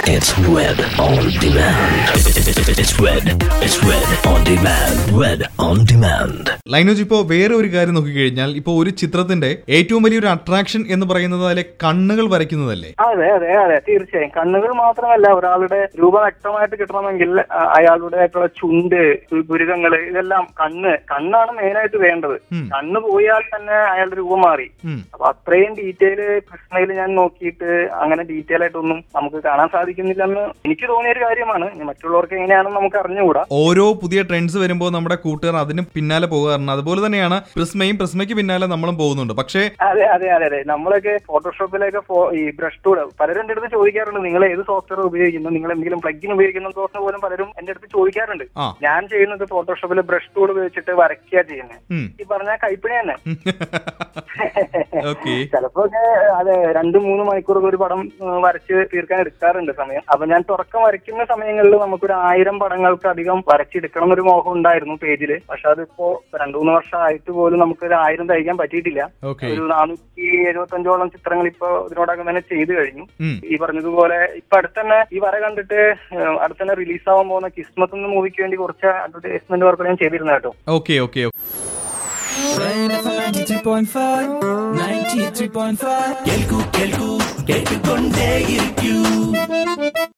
It's Red on Demand. It's Red. It's Red on Demand. Red on Demand. ലൈനോജ് ഇപ്പോൾ വേറെ ഒരു കാര്യം നോക്കിക്കഴിഞ്ഞാൽ ഇപ്പോൾ ഒരു ചിത്രത്തിന്റെ ഏറ്റവും വലിയൊരു അട്രാക്ഷൻ എന്ന് പറയുന്നത് അതിലെ കണ്ണുകൾ വരയ്ക്കുന്നതല്ലേ അതെ അതെ അതെ തീർച്ചയായും കണ്ണുകൾ മാത്രമല്ല ഒരാളുടെ രൂപം വ്യക്തമായിട്ട് കിട്ടണമെങ്കിൽ ആ, അയാളുടേതായിട്ടുള്ള ചുണ്ട് പുരുകങ്ങള് ഇതെല്ലാം കണ്ണ് കണ്ണാണ് മെയിനായിട്ട് വേണ്ടത് ഉം. കണ്ണ് പോയാൽ തന്നെ അയാളുടെ രൂപം മാറി ഉം. അപ്പൊ അത്രയും ഡീറ്റെയിൽ കൃഷ്ണയിൽ ഞാൻ നോക്കിയിട്ട് അങ്ങനെ ഡീറ്റെയിൽ ആയിട്ടൊന്നും നമുക്ക് കാണാൻ സാധിക്കുന്നില്ലെന്ന് എനിക്ക് തോന്നിയ ഒരു കാര്യമാണ് ഇനി മറ്റുള്ളവർക്ക് എങ്ങനെയാണെന്ന് നമുക്ക് അറിഞ്ഞുകൂടാ ഓരോ പുതിയ ട്രെൻഡ്സ് വരുമ്പോൾ നമ്മുടെ കൂട്ടുകാർ അതിന് പിന്നാലെ പോകാറുണ്ട് അതുപോലെ തന്നെയാണ് പ്രിസ്മയും പ്രിസ്മയ്ക്ക് പിന്നാലെ നമ്മളും പോകുന്നുണ്ട് പക്ഷേ അതെ അതെ അതെ അതെ നമ്മളൊക്കെ ഫോട്ടോഷോപ്പിലൊക്കെ ഫോ- ഈ ബ്രഷ് ടൂൾ പലരും എന്റെ അടുത്ത് ചോദിക്കാറുണ്ട് നിങ്ങൾ ഏത് സോഫ്റ്റ്വെയർ ഉപയോഗിക്കുന്നു നിങ്ങൾ എന്തെങ്കിലും പ്ലഗിൻ ഉപയോഗിക്കുന്ന സോഫ്റ്റ്വെയർ പോലും പലരും എന്റെ അടുത്ത് ചോദിക്കാറുണ്ട് ആ. ഞാൻ ചെയ്യുന്നത് ഫോട്ടോഷോപ്പിൽ ബ്രഷ് ടൂൾ ഉപയോഗിച്ചിട്ട് വരയ്ക്കുക ചെയ്യുന്നത് ഉം. ഈ പറഞ്ഞ കൈപ്പിണി തന്നെ ഓക്കെ ചിലപ്പോ ഒക്കെ അതെ രണ്ടു മൂന്ന് മണിക്കൂർ ഒരു പടം ഉം, വരച്ച് തീർക്കാൻ എടുക്കാറുണ്ട് സമയം അപ്പൊ ഞാൻ തുടക്കം വരയ്ക്കുന്ന സമയങ്ങളിൽ നമുക്കൊരു ആയിരം പടങ്ങൾക്ക് അധികം വരച്ചെടുക്കണം എന്നൊരു മോഹം ഉണ്ടായിരുന്നു പേജിൽ പക്ഷെ അതിപ്പോ രണ്ടു മൂന്ന് വർഷം ആയിട്ട് പോലും നമുക്ക് ഒരു ആയിരം തയ്ക്കാൻ പറ്റിയിട്ടില്ല ഓക്കെ ഒരു നാനൂറ്റി എഴുപത്തി അഞ്ചോളം ചിത്രങ്ങൾ ഇപ്പൊ ഇതിനോടകം തന്നെ ചെയ്തു കഴിഞ്ഞു ഉം. ഈ പറഞ്ഞതുപോലെ ഇപ്പൊ അടുത്തന്നെ ഈ വര കണ്ടിട്ട് ഏഹ്, അടുത്തന്നെ റിലീസ് ആവാൻ പോകുന്ന കിസ്മത്ത് എന്ന മൂവിക്ക് വേണ്ടി കുറച്ച് അഡ്വർടൈസ്മെന്റ് വർക്ക് ഞാൻ ചെയ്തിരുന്നു കേട്ടോ ഓക്കെ ഓക്കെ Rain FM 93.5 93.5 കേൾക്കൂ കേൾക്കൂ കേട്ടുകൊണ്ടേയിരിക്കൂ